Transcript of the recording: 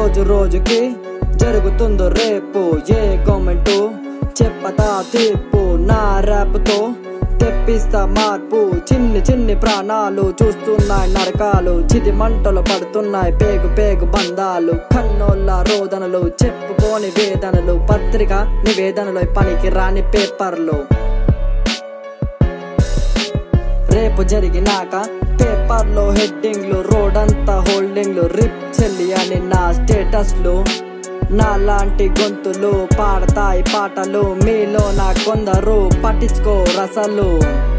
రోజు రోజుకి జరుగుతుందో రేపు ఏ గవర్నమెంట్ చెప్పతా తీర్పు నా ర్యాప్తో తెప్పిస్తా మార్పు చిన్ని చిన్ని ప్రాణాలు చూస్తున్నాయి నరకాలు చిటి మంటలు పడుతున్నాయి పేగు పేగు బంధాలు కన్నోళ్ళ రోదనలు చెప్పుకోని వేదనలు పత్రిక నివేదనలు పనికి రాని పేపర్లు రేపు జరిగినాక పేపర్లో హెడ్డింగ్లు రోడ్ అంతా హోల్డింగ్లు రిప్ చెల్లి అని నా స్టేటస్లు నా లాంటి గొంతులు పాడతాయి పాటలు మీలో నా కొందరు పట్టించుకో రసలు